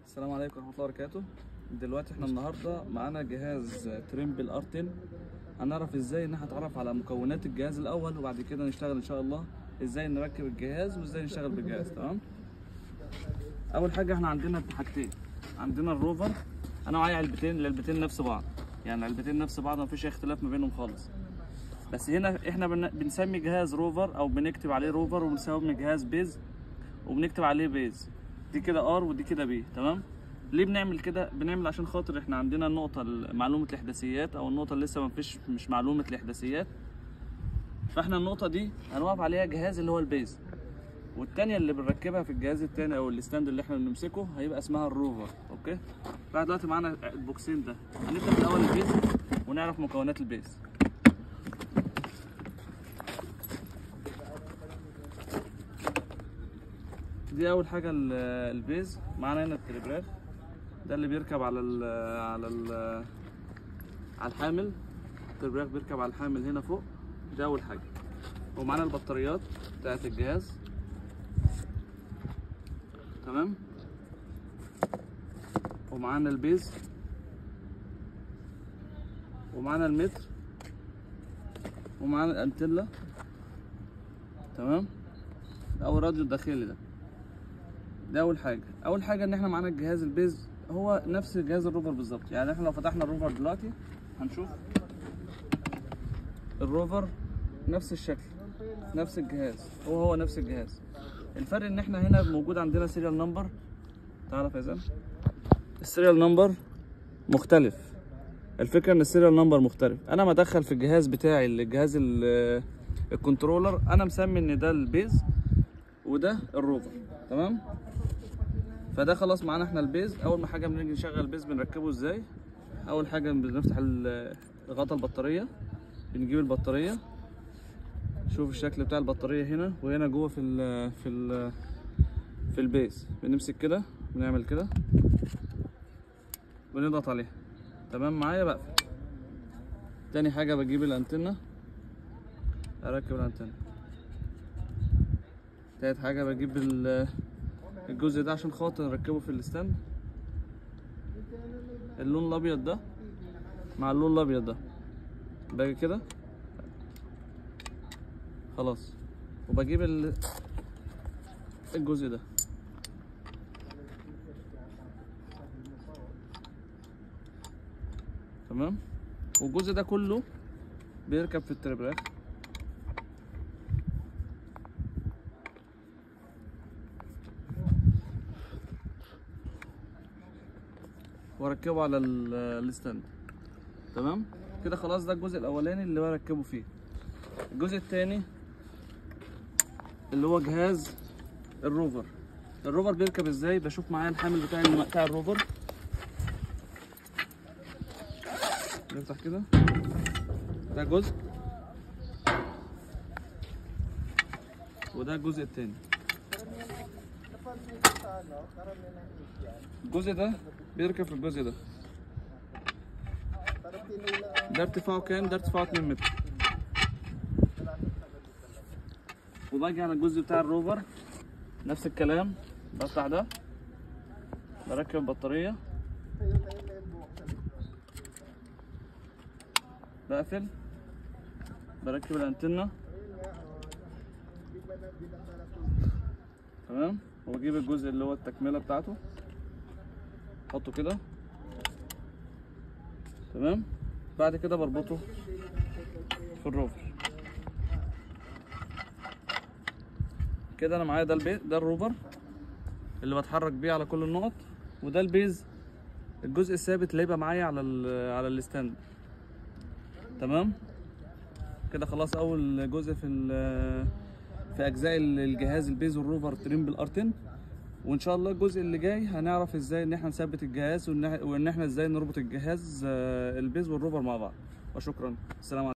السلام عليكم ورحمه الله وبركاته دلوقتي احنا النهارده معانا جهاز تريمبل ار10 هنعرف ازاي ان احنا نتعرف على مكونات الجهاز الاول وبعد كده نشتغل ان شاء الله ازاي نركب الجهاز وازاي نشتغل بالجهاز تمام اول حاجه احنا عندنا حاجتين عندنا الروفر انا معايا علبتين العلبتين نفس بعض يعني العلبتين نفس بعض مفيش اي اختلاف ما بينهم خالص بس هنا احنا بن- بنسمي جهاز روفر او بنكتب عليه روفر وبنسمي جهاز بيز وبنكتب عليه بيز دي كده ار ودي كده بي تمام ليه بنعمل كده بنعمل عشان خاطر احنا عندنا النقطه ال- معلومه الاحداثيات او النقطه اللي لسه ما فيش مش معلومه الاحداثيات فاحنا النقطه دي هنوقف عليها جهاز اللي هو البيز والتانية اللي بنركبها في الجهاز التاني او الستاند اللي احنا بنمسكه هيبقى اسمها الروفر اوكي بعد دلوقتي معانا البوكسين ده هنبدا بالاول البيز ونعرف مكونات البيز دي اول حاجه ال- البيز معانا هنا التليبراخ ده اللي بيركب على ال على ال على الحامل التليبراخ بيركب على الحامل هنا فوق ده اول حاجه ومعانا البطاريات بتاعت الجهاز تمام ومعانا البيز ومعانا المتر ومعانا الانتيلا تمام او الراديو الداخلي ده ده اول حاجه اول حاجه ان احنا معانا الجهاز البيز هو نفس جهاز الروفر بالظبط يعني احنا لو فتحنا الروفر دلوقتي هنشوف الروفر نفس الشكل نفس الجهاز هو هو نفس الجهاز الفرق ان احنا هنا موجود عندنا سيريال نمبر تعالى يا فيزان السيريال نمبر مختلف الفكره ان السيريال نمبر مختلف انا ما ادخل في الجهاز بتاعي الجهاز ال- الكنترولر انا مسمي ان ده البيز وده الروفر تمام فده خلاص معانا احنا البيز اول ما حاجه بنيجي نشغل البيز بنركبه ازاي اول حاجه بنفتح ال- غطا البطاريه بنجيب البطاريه شوف الشكل بتاع البطاريه هنا وهنا جوه في ال في ال في البيز بنمسك كده بنعمل كده بنضغط عليها تمام معايا بقفل تاني حاجه بجيب الانتنه اركب الانتنه تالت حاجه بجيب ال- الجزء ده عشان خاطر نركبه في الستاند اللون الابيض ده مع اللون الابيض ده باجي كده خلاص وبجيب ال- الجزء ده تمام والجزء ده كله بيركب في التربراخ واركبه على ال- الستاند تمام كده خلاص ده الجزء الاولاني اللي بركبه فيه الجزء الثاني اللي هو جهاز الروفر الروفر بيركب ازاي بشوف معايا الحامل بتاع الم- بتاع الروفر نفتح كده ده جزء وده الجزء التاني الجزء ده بيركب في الجزء ده ده ارتفاعه كام ده ارتفاعه 2 متر وباجي على الجزء بتاع الروفر نفس الكلام بفتح ده بركب البطارية بقفل بركب الانتنة تمام وبجيب الجزء اللي هو التكملة بتاعته احطه كده تمام بعد كده بربطه في الروفر كده انا معايا ده البيت ده الروفر اللي بتحرك بيه على كل النقط وده البيز الجزء الثابت اللي هيبقى معايا على ال على الستاند تمام كده خلاص اول جزء في ال- في اجزاء الجهاز البيز والروفر تريمبل ارتن وان شاء الله الجزء اللي جاي هنعرف ازاي ان احنا نثبت الجهاز وان وإن احنا ازاي نربط الجهاز آه، البيز والروفر مع بعض وشكرا السلام عليكم